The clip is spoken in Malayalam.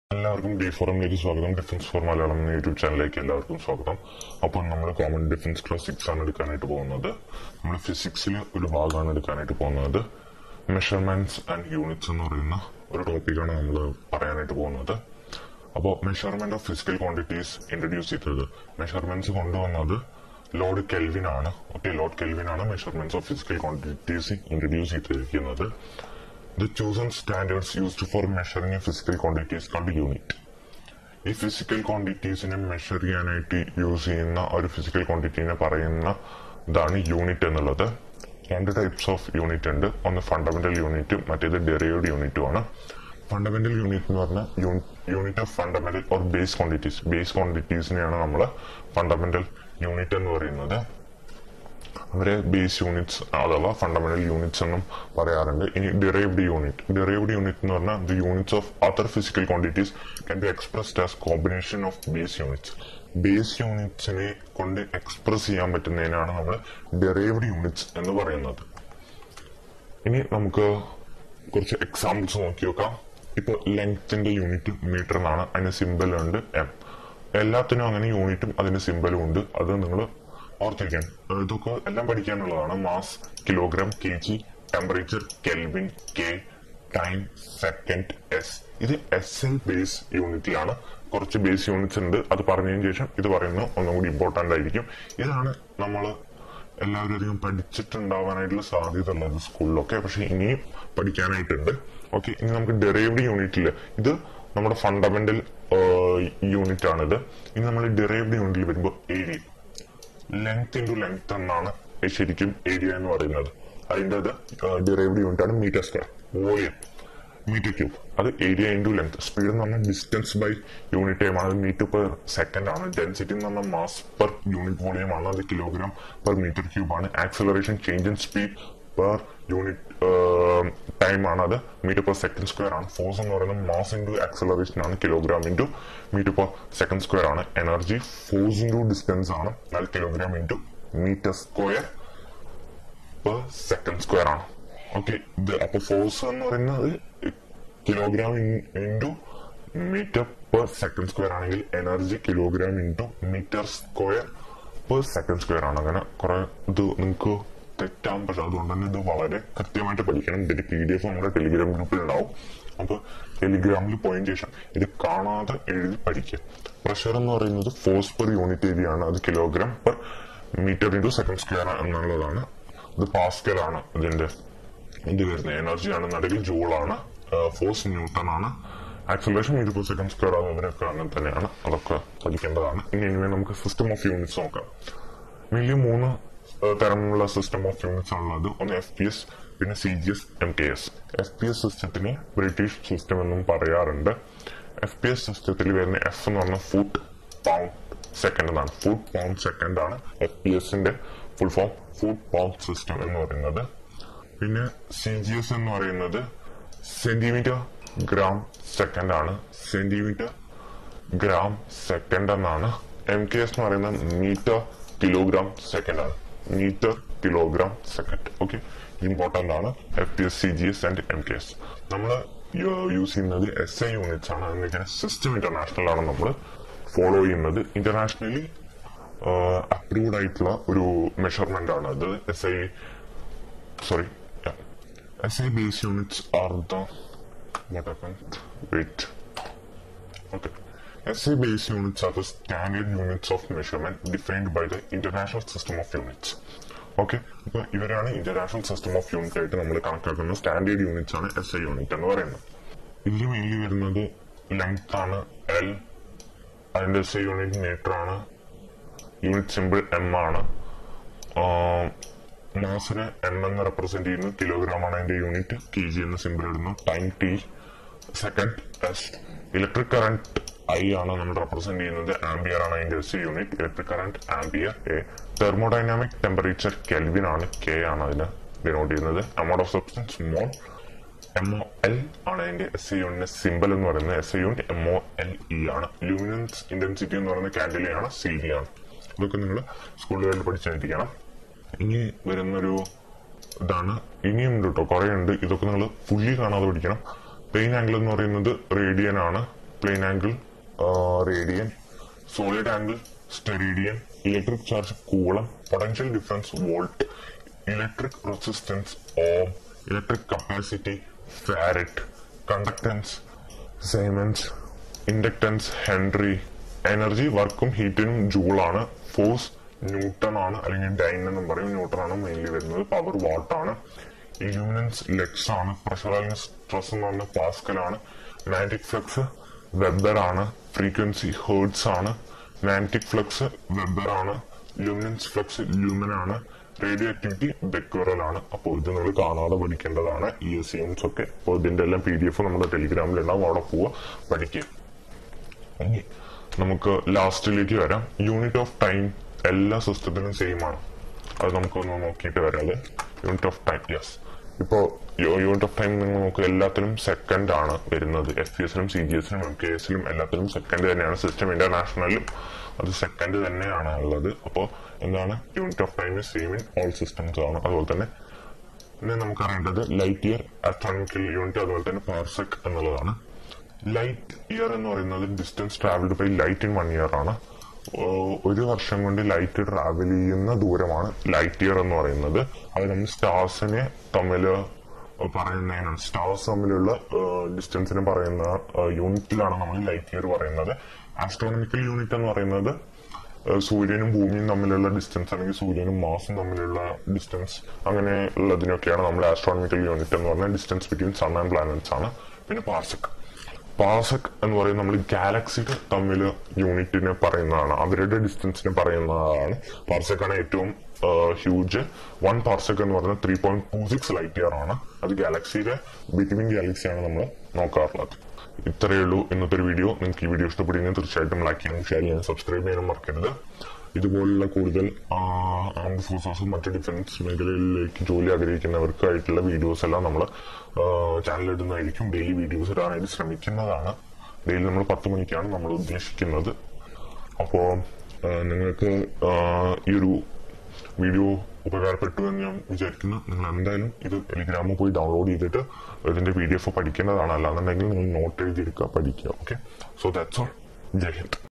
എല്ലാവർക്കും ഡി ഫോറമിലേക്ക് സ്വാഗതം ഡിഫൻസ് ഫോർ മലയാളം എന്ന യൂട്യൂബ് ചാനലിലേക്ക് എല്ലാവർക്കും സ്വാഗതം അപ്പോൾ നമ്മൾ കോമൺ ഡിഫൻസ് ക്ലാസ് സിക്സ് ആണ് എടുക്കാനായിട്ട് പോകുന്നത് നമ്മൾ ഫിസിക്സിൽ ഒരു ഭാഗമാണ് എടുക്കാനായിട്ട് പോകുന്നത് മെഷർമെന്റ്സ് ആൻഡ് യൂണിറ്റ്സ് എന്ന് പറയുന്ന ഒരു ടോപ്പിക്കാണ് നമ്മൾ പറയാനായിട്ട് പോകുന്നത് അപ്പോൾ measurement of physical quantities introduce ചെയ്തത് മെഷർമെന്റ്സ് കൊണ്ടുവന്നത് ലോഡ് കെൽവിൻ ആണ് ഓക്കെ ലോഡ് കെൽവിൻ ആണ് measurements of physical quantities introduce ചെയ്തിരിക്കുന്നത് The chosen standards used for measuring a physical quantity is called unit. ഈ ഫിസിക്കൽ ക്വാണ്ടിറ്റീസിനെ മെഷർ ചെയ്യാനായിട്ട് യൂസ് ചെയ്യുന്ന ഒരു ഫിസിക്കൽ ക്വാണ്ടിറ്റീനെ പറയുന്ന ഇതാണ് യൂണിറ്റ് എന്നുള്ളത് രണ്ട് ടൈപ്സ് ഓഫ് യൂണിറ്റ് ഉണ്ട് ഒന്ന് ഫണ്ടമെന്റൽ യൂണിറ്റും മറ്റേത് ഡെറിവേഡ് യൂണിറ്റും ആണ് ഫണ്ടമെന്റൽ യൂണിറ്റ് എന്ന് പറഞ്ഞാൽ unit of fundamental or base quantities base ക്വാണ്ടിറ്റീസിനെയാണ് നമ്മൾ ഫണ്ടമെന്റൽ യൂണിറ്റ് എന്ന് പറയുന്നത് അവരെ ബേസ് യൂണിറ്റ്സ് അഥവാ ഫണ്ടമെന്റൽ യൂണിറ്റ്സ് എന്നും പറയാറുണ്ട് ഇനി ഡിറൈവ്ഡ് യൂണിറ്റ് ഡിറൈവ്ഡ് യൂണിറ്റ് എന്ന് പറഞ്ഞാൽ the units of other physical quantities can be expressed as combination of base units base യൂണിറ്റ്സിനെ കൊണ്ട് എക്സ്പ്രസ് ചെയ്യാൻ പറ്റുന്നതിനാണ് നമ്മൾ ഡിറൈവ്ഡ് യൂണിറ്റ്സ് എന്ന് പറയുന്നത് ഇനി നമുക്ക് കുറച്ച് എക്സാമ്പിൾസ് നോക്കി നോക്കാം ഇപ്പൊ ലെങ്ത്തിന്റെ യൂണിറ്റ് മീറ്റർ എന്നാണ് അതിന് സിമ്പൽ ഉണ്ട് എം എല്ലാത്തിനും അങ്ങനെ യൂണിറ്റും അതിന്റെ സിമ്പലും ഉണ്ട് അത് നിങ്ങൾ ഓർത്തിരിക്കാൻ ഇതൊക്കെ എല്ലാം പഠിക്കാനുള്ളതാണ് mass kilogram K G temperature kelvin K time second S ഇത് എസ് എൽ ബേസ് യൂണിറ്റിലാണ് കുറച്ച് ബേസ് യൂണിറ്റ്സ് ഉണ്ട് അത് പറഞ്ഞതിന് ശേഷം ഇത് പറയുന്നത് ഒന്നും കൂടി ഇമ്പോർട്ടന്റ് ആയിരിക്കും ഇതാണ് നമ്മൾ എല്ലാവരും അധികം പഠിച്ചിട്ടുണ്ടാവാനായിട്ടുള്ള സാധ്യത ഉള്ളത് സ്കൂളിലൊക്കെ പക്ഷെ ഇനിയും പഠിക്കാനായിട്ടുണ്ട് ഓക്കെ ഇനി നമുക്ക് ഡെറൈവ്ഡ് യൂണിറ്റിൽ ഇത് നമ്മുടെ ഫണ്ടമെന്റൽ യൂണിറ്റ് ആണിത് ഇനി നമ്മൾ ഡെറൈവ്ഡ് യൂണിറ്റിൽ വരുമ്പോൾ ഏരിയ ലെങ്ത് ഇൻറ്റു ലെങ്ത് എന്നാണ് ശരിക്കും ഏരിയ എന്ന് പറയുന്നത് അതിൻ്റെ ഡിറൈവ്ഡ് യൂണിറ്റ് ആണ് metre square volume metre cube അത് ഏരിയ ഇൻറ്റു ലെങ്ത് സ്പീഡ് എന്ന് പറഞ്ഞാൽ ഡിസ്റ്റൻസ് ബൈ യൂണിറ്റ് ടൈം ആണ് മീറ്റർ പെർ സെക്കൻഡ് ആണ് ഡെൻസിറ്റി എന്ന് പറഞ്ഞാൽ മാസ് പെർ യൂണിറ്റ് വോളിയം ആണ് അത് കിലോഗ്രാം പെർ മീറ്റർ ക്യൂബ് ആണ് acceleration change in speed per unit time ആണ് അത് മീറ്റർ പെർ സെക്കൻഡ് സ്ക്വയർ ആണ് ഫോഴ്സ് എന്ന് പറയുന്നത് മാസ് ഇൻറ്റു ആക്സലറേഷൻ ആണ് kilogram into metre per second square ആണ് എനർജി ഫോഴ്സ് ഇൻറ്റു ഡിസ്റ്റൻസ് ആണ് എന്നാൽ kilogram into metre square per second square ആണ് ഓക്കെ ഇത് അപ്പൊ ഫോഴ്സ് എന്ന് പറയുന്നത് kilogram into metre per second square ആണെങ്കിൽ energy kilogram into metre square per second square ആണ് അങ്ങനെ കുറെ ഇത് നിങ്ങൾക്ക് തെറ്റാൻ പക്ഷെ അതുകൊണ്ട് തന്നെ ഇത് വളരെ കൃത്യമായിട്ട് പഠിക്കണം ഇതിന്റെ പി ഡി എഫ് നമ്മുടെ ടെലിഗ്രാം ഗ്രൂപ്പിൽ ഉണ്ടാവും അപ്പൊ ടെലിഗ്രാമിൽ പോയതിനു ശേഷം ഇത് കാണാതെ എഴുതി പഠിക്കുക പ്രഷർ എന്ന് പറയുന്നത് ഫോഴ്സ് പെർ യൂണിറ്റ് ഏരിയ ആണ് അത് kilogram per metre into second square എന്നുള്ളതാണ് ഇത് പാസ്കൽ ആണ് ഇതിന്റെ ഇത് വരുന്നത് എനർജി ആണെന്നുണ്ടെങ്കിൽ ജൂൾ ആണ് ഫോഴ്സ് ന്യൂട്ടൺ ആണ് acceleration metre per second square ആണ് ഇവരൊക്കെ അങ്ങനെ തന്നെയാണ് അതൊക്കെ പഠിക്കേണ്ടതാണ് ഇനി ഇനി നമുക്ക് സിസ്റ്റം ഓഫ് യൂണിറ്റ്സ് നോക്കാം മെയിൻലി മൂന്ന് തരമുള്ള സിസ്റ്റം ഓഫ് യൂണിറ്റ്സ് ആണുള്ളത് ഒന്ന് എഫ് പി എസ് പിന്നെ C G S M K S F P S സിസ്റ്റത്തിന് ബ്രിട്ടീഷ് സിസ്റ്റം എന്നും പറയാറുണ്ട് എഫ് പി എസ് സിസ്റ്റത്തിൽ വരുന്ന എഫ് എന്ന് പറഞ്ഞ ഫുട്ട് പൗണ്ട് സെക്കൻഡ് എന്നാണ് ഫുട്ട് പൗണ്ട് സെക്കൻഡ് ആണ് എഫ് പി എസിന്റെ full form foot pound system എന്ന് പറയുന്നത് പിന്നെ സി ജി എസ് എന്ന് പറയുന്നത് സെന്റിമീറ്റർ ഗ്രാം സെക്കൻഡ് ആണ് സെന്റിമീറ്റർ ഗ്രാം സെക്കൻഡ് എന്നാണ് എം കെ എസ് എന്ന് പറയുന്നത് മീറ്റർ കിലോഗ്രാം സെക്കൻഡ് ആണ് metre kilogram second okay important ആണ് F P S C G S and M K S നമ്മൾ യൂസ് ചെയ്യുന്നത് എസ് ഐ യൂണിറ്റ്സ് ആണ് എന്ന് വെച്ചാൽ സിസ്റ്റം ഇന്റർനാഷണൽ ആണ് നമ്മൾ ഫോളോ ചെയ്യുന്നത് ഇന്റർനാഷണലി അപ്രൂവ്ഡ് ആയിട്ടുള്ള ഒരു മെഷർമെന്റ് ആണ് അത് S I sorry S I base units are the what happened wait okay SI base units are the standard units of measurement defined by the international system of units okay അപ്പൊ ഇവരാണ് ഇന്റർനാഷണൽ സിസ്റ്റം ഓഫ് യൂണിറ്റ് ആയിട്ട് നമ്മൾ കണക്കാക്കുന്ന സ്റ്റാൻഡേർഡ് യൂണിറ്റ്സ് ആണ് എസ് ഐ യൂണിറ്റ് എന്ന് പറയുന്നത് ഇതിൽ മെയിൻലി വരുന്നത് ലെങ്ത് ആണ് എൽ അതിന്റെ എസ് ഐ യൂണിറ്റ് മീറ്റർ ആണ് യൂണിറ്റ് സിമ്പിൾ എം ആണ് മാസിന് എം എന്ന് റെപ്രസെന്റ് ചെയ്യുന്നു കിലോഗ്രാം ആണ് അതിന്റെ യൂണിറ്റ് കെ ജി എന്ന സിമ്പിൾ ഇടുന്നു time T second S electric current I ആണ് നമ്മൾ റെപ്രസെന്റ് ചെയ്യുന്നത് ആംബിയർ ആണ് അതിന്റെ S unit electric current ampere A thermodynamic temperature kelvin ആണ് കെ ആണ് അതിന് ഡിനോട്ട് ചെയ്യുന്നത് amount of substance mole M O L ആണ് അതിന്റെ എസ് ഐ യൂണിറ്റ് സിമ്പിൾ എന്ന് പറയുന്നത് S I unit M O L E ആണ് ലൂമിനൻസ് ഇന്റൻസിറ്റി എന്ന് പറയുന്നത് കാൻഡിലയാണ് സി ഡി ആണ് ഇതൊക്കെ നിങ്ങൾ സ്കൂളുകളിൽ പഠിച്ചിരിക്കണം ഇനി വരുന്നൊരു ഇതാണ് ഇനിയും ഉണ്ട് കേട്ടോ കുറെ ഉണ്ട് ഇതൊക്കെ നിങ്ങൾ ഫുള്ളി കാണാതെ പഠിക്കണം പെയിൻ ആംഗിൾ എന്ന് പറയുന്നത് റേഡിയൻ ആണ് plane angle radian solid angle steradian electric charge coulomb potential difference volt electric resistance ohm electric capacity farad conductance siemens inductance henry energy വർക്കും ഹീറ്റിനും ജൂളാണ് ഫോഴ്സ് ന്യൂട്ടൺ ആണ് അല്ലെങ്കിൽ ഡൈൻ എന്നും പറയും ന്യൂട്ടൺ ആണ് മെയിൻലി വരുന്നത് പവർ വാട്ട് ആണ് ഇലൂമിനൻസ് ലെക്സ് ആണ് പ്രഷർ അല്ലെങ്കിൽ സ്ട്രെസ് എന്ന് പറഞ്ഞ പാസ്കൽ ആണ് മാഗ്നറ്റിക് ഫ്ലക്സ് വെബർ ആണ് ഫ്രീക്വൻസി ഹേർട്സ് ആണ് മാഗ്നറ്റിക് ഫ്ലക്സ് വെബർ ആണ് ലൂമിനൻസ് ഫ്ലക്സ് ലൂമൻ ആണ് റേഡിയോ ആക്ടിവിറ്റി ബെക്വറൽ ആണ് അപ്പോൾ ഇത് നിങ്ങൾ കാണാതെ പഠിക്കേണ്ടതാണ് ഇ എസ് സിയൻസ് ഒക്കെ അപ്പോൾ ഇതിന്റെ എല്ലാം പി ഡി എഫ് നമ്മുടെ ടെലിഗ്രാമിൽ ഉണ്ടാവും അവിടെ പോവുക പഠിക്കുക ഇനി നമുക്ക് ലാസ്റ്റിലേക്ക് വരാം യൂണിറ്റ് ഓഫ് ടൈം എല്ലാ സിസ്റ്റത്തിലും സെയിം ആണ് അത് നമുക്കൊന്ന് നോക്കിയിട്ട് വരാം അത് യൂണിറ്റ് ഓഫ് ടൈം യെസ് ഇപ്പോ യൂണിറ്റ് ഓഫ് ടൈം നിങ്ങൾ നോക്കുക എല്ലാത്തിലും സെക്കൻഡ് ആണ് വരുന്നത് എഫ് പി എസിലും സി ജി എസിലും എം കെ എസിലും എല്ലാത്തിലും സെക്കൻഡ് തന്നെയാണ് സിസ്റ്റം ഇന്റർനാഷണലിലും അത് സെക്കൻഡ് തന്നെയാണ് ഉള്ളത് അപ്പോൾ എന്താണ് unit of time same in all systems ആണ് അതുപോലെ തന്നെ പിന്നെ നമുക്ക് അറിയേണ്ടത് ലൈറ്റ് ഇയർ ആസ്ട്രോണമിക്കൽ യൂണിറ്റ് അതുപോലെ തന്നെ പാർസെക് എന്നുള്ളതാണ് ലൈറ്റ് ഇയർ എന്ന് പറയുന്നത് distance travelled by light in one year ആണ് ഓ- ഒരു വർഷം കൊണ്ട് ലൈറ്റ് ട്രാവൽ ചെയ്യുന്ന ദൂരമാണ് ലൈറ്റ് ഇയർ എന്ന് പറയുന്നത് അത് നമ്മൾ സ്റ്റാർസിനെ തമ്മിൽ പറയുന്നതിനാണ് സ്റ്റാർസ് തമ്മിലുള്ള ഡിസ്റ്റൻസിനെ പറയുന്ന യൂണിറ്റിലാണ് നമ്മൾ ലൈറ്റ് ഇയർ പറയുന്നത് ആസ്ട്രോണമിക്കൽ യൂണിറ്റ് എന്ന് പറയുന്നത് ഏഹ് സൂര്യനും ഭൂമിയും തമ്മിലുള്ള ഡിസ്റ്റൻസ് അല്ലെങ്കിൽ സൂര്യനും മാസും തമ്മിലുള്ള ഡിസ്റ്റൻസ് അങ്ങനെ ഉള്ളതിനൊക്കെയാണ് നമ്മൾ ആസ്ട്രോണമിക്കൽ യൂണിറ്റ് എന്ന് പറഞ്ഞാൽ distance between sun and planets ആണ് പിന്നെ പാർസക് പാർസക് എന്ന് പറയുന്നത് നമ്മൾ ഗാലക്സികൾ തമ്മിൽ യൂണിറ്റിനെ പറയുന്നതാണ് അവരുടെ ഡിസ്റ്റൻസിനെ പറയുന്നതാണ് പാർസക് ആണ് ഏറ്റവും ഹ്യൂജ് വൺ പാർസക് എന്ന് പറയുന്നത് three point two six light year ആണ് അത് ഗാലക്സിയുടെ ബിറ്റ്വീൻ ഗാലക്സിയാണ് നമ്മൾ നോക്കാറുള്ളത് ഇത്രയേ ഉള്ളൂ ഇന്നത്തെ ഒരു വീഡിയോ നിങ്ങൾക്ക് ഈ വീഡിയോ ഇഷ്ടപ്പെടുമെങ്കിൽ തീർച്ചയായിട്ടും ലൈക്ക് ചെയ്യാനും ഷെയർ ചെയ്യാനും സബ്സ്ക്രൈബ് ചെയ്യാനും മറക്കരുത് ഇതുപോലുള്ള കൂടുതൽ ആംഡ് ഫോഴ്സസും മറ്റു ഡിഫൻസ് മേഖലയിലേക്ക് ജോലി ആഗ്രഹിക്കുന്നവർക്കായിട്ടുള്ള വീഡിയോസ് എല്ലാം നമ്മൾ ചാനൽ ഇടുന്നതായിരിക്കും ഡെയിലി വീഡിയോസ് ഇടാനായിട്ട് ശ്രമിക്കുന്നതാണ് ഡെയിലി നമ്മൾ പത്ത് മണിക്കാണ് നമ്മൾ ഉദ്ദേശിക്കുന്നത് അപ്പോൾ നിങ്ങൾക്ക് ആ, ഈ ഒരു വീഡിയോ ഉപകാരപ്പെട്ടു എന്ന് ഞാൻ വിചാരിക്കുന്നു നിങ്ങൾ എന്തായാലും ഇത് ടെലിഗ്രാമിൽ പോയി ഡൗൺലോഡ് ചെയ്തിട്ട് ഇതിന്റെ പി ഡി എഫ് പഠിക്കേണ്ടതാണ് അല്ലാന്നുണ്ടെങ്കിൽ നിങ്ങൾ നോട്ട് എഴുതിയെടുക്കുക പഠിക്കുക okay so that's all Jai Hind